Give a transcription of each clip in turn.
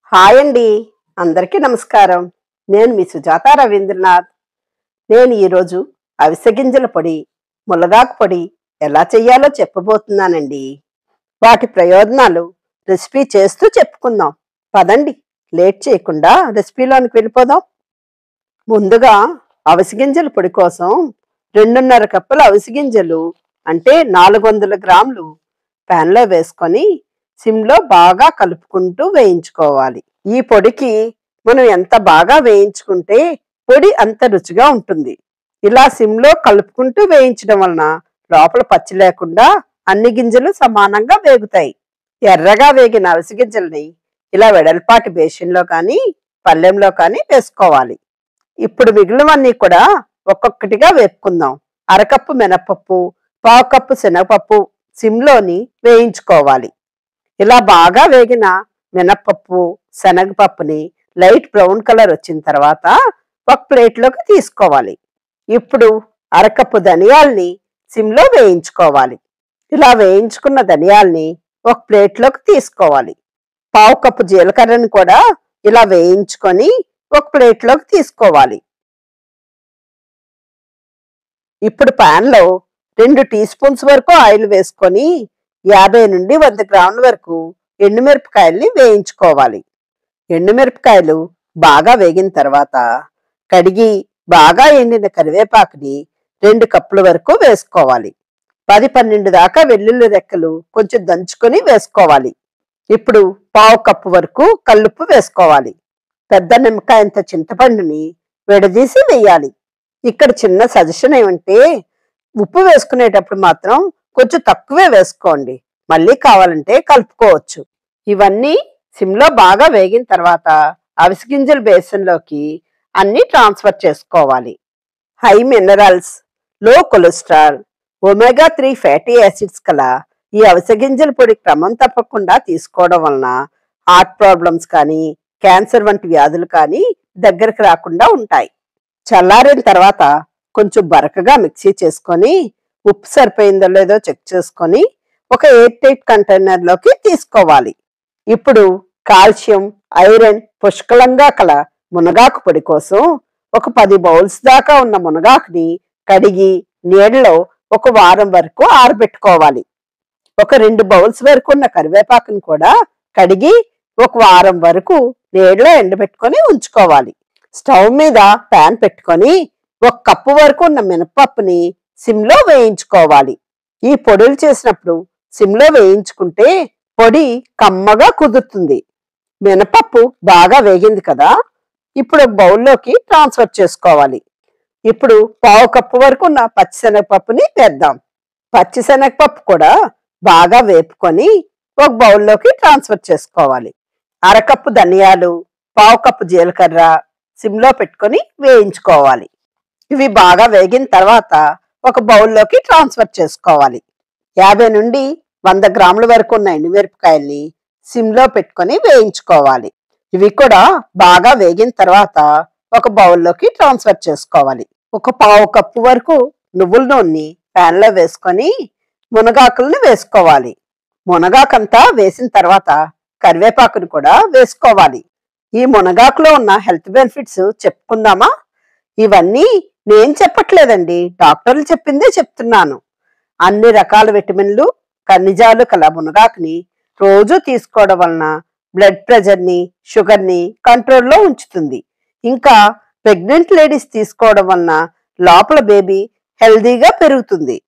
hi అండి అందరికీ నమస్కారం నేను మీ సుజాత రవీంద్రనాథ్ నేను ఈరోజు అవిసె గింజల పొడి ములగాకు పొడి ఎలా చెయ్యాలో చెప్పబోతున్నానండి వాటి ప్రయోజనాలు రెసిపీ చేస్తూ చెప్పుకుందాం పదండి లేట్ చేయకుండా రెసిపీలోనికి వెళ్ళిపోదాం ముందుగా అవిసె గింజల పొడి కోసం రెండున్నర కప్పుల అవిసె గింజలు అంటే నాలుగు వందల గ్రాములు ప్యాన్లో వేసుకొని సిమ్లో బాగా కలుపుకుంటూ వేయించుకోవాలి ఈ పొడికి మనం ఎంత బాగా వేయించుకుంటే పొడి అంత రుచిగా ఉంటుంది ఇలా సిమ్లో కలుపుకుంటూ వేయించడం వలన లోపల పచ్చి లేకుండా అన్ని గింజలు సమానంగా వేగుతాయి ఎర్రగా వేగిన అవిసె గింజల్ని ఇలా వెడల్పాటి బేషన్లో కానీ పళ్ళెంలో కానీ వేసుకోవాలి ఇప్పుడు మిగిలినవన్నీ కూడా ఒక్కొక్కటిగా వేపుకుందాం అరకప్పు మినపప్పు పావు కప్పు శనగపప్పు సిమ్లోని వేయించుకోవాలి ఇలా బాగా వేగిన మినప్పప్పు శనగపప్పుని లైట్ బ్రౌన్ కలర్ వచ్చిన తర్వాత ఒక ప్లేట్లోకి తీసుకోవాలి ఇప్పుడు అరకప్పు ధనియాల్ని సిమ్లో వేయించుకోవాలి ఇలా వేయించుకున్న ధనియాల్ని ఒక ప్లేట్లోకి తీసుకోవాలి పావు కప్పు జీలకర్రని కూడా ఇలా వేయించుకొని ఒక ప్లేట్లోకి తీసుకోవాలి ఇప్పుడు పాన్లో రెండు టీ స్పూన్స్ వరకు ఆయిల్ వేసుకొని యాభై నుండి వంద గ్రాముల వరకు ఎండుమిరపకాయల్ని వేయించుకోవాలి ఎండుమిరపకాయలు బాగా వేగిన తర్వాత కడిగి బాగా ఎండిన కరివేపాకుని రెండు కప్పుల వరకు వేసుకోవాలి పది పన్నెండు దాకా వెల్లుల్లి రెక్కలు కొంచెం దంచుకొని వేసుకోవాలి ఇప్పుడు పావు కప్పు వరకు కల్లుప్పు వేసుకోవాలి పెద్ద నిమ్మకాయంత చింతపండుని విడదీసి వేయాలి ఇక్కడ చిన్న సజెషన్ ఏమంటే ఉప్పు వేసుకునేటప్పుడు మాత్రం కొంచెం తక్కువే వేసుకోండి మళ్ళీ కావాలంటే కలుపుకోవచ్చు ఇవన్నీ సిమ్లో బాగా వేగిన తర్వాత అవిసె గింజల బేసన్లోకి అన్ని ట్రాన్స్ఫర్ చేసుకోవాలి high minerals low cholesterol omega three fatty acids కల ఈ అవిసె గింజల పొడి క్రమం తప్పకుండా తీసుకోవడం వలన హార్ట్ ప్రాబ్లమ్స్ కానీ క్యాన్సర్ వంటి వ్యాధులు కానీ దగ్గరకు రాకుండా ఉంటాయి చల్లారిన తర్వాత కొంచెం బరకగా మిక్సీ చేసుకొని ఉప్పు సరిపోయిందో లేదో చెక్ చేసుకొని ఒక ఎయిర్ టైట్ కంటైనర్లోకి తీసుకోవాలి ఇప్పుడు కాల్షియం ఐరన్ పుష్కలంగా కల మునగాకు పొడి కోసం ఒక పది బౌల్స్ దాకా ఉన్న మునగాకుని కడిగి నీడలో ఒక వారం వరకు ఆరబెట్టుకోవాలి ఒక రెండు బౌల్స్ వరకు ఉన్న కరివేపాకుని కూడా కడిగి ఒక వారం వరకు నీడలో ఎండబెట్టుకొని ఉంచుకోవాలి స్టవ్ మీద ప్యాన్ పెట్టుకొని ఒక కప్పు వరకు ఉన్న మినపప్పుని సిమ్లో వేయించుకోవాలి ఈ పొడులు చేసినప్పుడు సిమ్లో వేయించుకుంటే పొడి కమ్మగా కుదురుతుంది మినపప్పు బాగా వేగింది కదా ఇప్పుడు ఒక బౌల్లోకి ట్రాన్స్ఫర్ చేసుకోవాలి ఇప్పుడు పావు కప్పు వరకు ఉన్న పచ్చిశనగపప్పుని వేద్దాం పచ్చిశనగపప్పు కూడా బాగా వేపుకొని ఒక బౌల్లోకి ట్రాన్స్ఫర్ చేసుకోవాలి అరకప్పు ధనియాలు పావు కప్పు జీలకర్ర సిమ్లో పెట్టుకొని వేయించుకోవాలి ఇవి బాగా వేగిన తర్వాత ఒక బౌల్లోకి ట్రాన్స్ఫర్ చేసుకోవాలి యాభై నుండి వంద గ్రాముల వరకు ఉన్న ఎండుమిరపకాయల్ని సిమ్లో పెట్టుకొని వేయించుకోవాలి ఇవి కూడా బాగా వేగిన తర్వాత ఒక బౌల్లోకి ట్రాన్స్ఫర్ చేసుకోవాలి ఒక పావు కప్పు వరకు నువ్వుల నూనె ప్యాన్లో వేసుకొని మునగాకుల్ని వేసుకోవాలి మునగాకంతా వేసిన తర్వాత కరివేపాకుని కూడా వేసుకోవాలి ఈ మునగాకులో ఉన్న హెల్త్ బెనిఫిట్స్ చెప్పుకుందామా ఇవన్నీ నేను చెప్పట్లేదండి డాక్టర్లు చెప్పిందే చెప్తున్నాను అన్ని రకాల విటమిన్లు ఖనిజాలు కల మునగాకుని రోజు తీసుకోవడం వలన బ్లడ్ ప్రెషర్ని షుగర్ని కంట్రోల్లో ఉంచుతుంది ఇంకా ప్రెగ్నెంట్ లేడీస్ తీసుకోవడం వలన లోపల బేబీ హెల్దీగా పెరుగుతుంది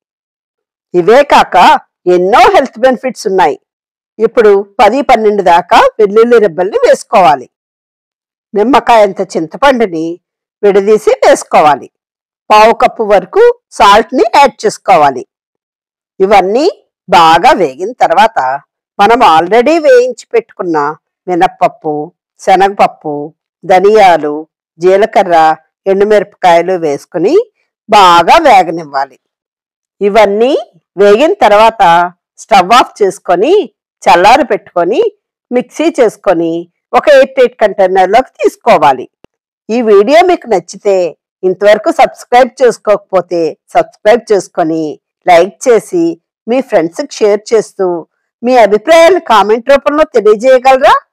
ఇవే కాక ఎన్నో హెల్త్ బెనిఫిట్స్ ఉన్నాయి ఇప్పుడు పది పన్నెండు దాకా వెల్లుల్లి రెబ్బల్ని వేసుకోవాలి నిమ్మకాయంత చింతపండుని విడదీసి వేసుకోవాలి పావు కప్పు వరకు సాల్ట్ ని యాడ్ చేసుకోవాలి ఇవన్నీ బాగా వేగిన తర్వాత మనం ఆల్రెడీ వేయించి పెట్టుకున్న మినప్పప్పు శనగపప్పు ధనియాలు జీలకర్ర ఎండుమిరపకాయలు వేసుకుని బాగా వేగనివ్వాలి ఇవన్నీ వేగిన తర్వాత స్టవ్ ఆఫ్ చేసుకొని చల్లారి పెట్టుకొని మిక్సీ చేసుకొని ఒక ఎయిట్ ఎయిట్ కంటైనర్లోకి తీసుకోవాలి ఈ వీడియో మీకు నచ్చితే ఇంతవరకు సబ్స్క్రైబ్ చేసుకోకపోతే సబ్స్క్రైబ్ చేసుకొని లైక్ చేసి మీ ఫ్రెండ్స్కి షేర్ చేస్తూ మీ అభిప్రాయాలు కామెంట్ రూపంలో తెలియజేయగలరా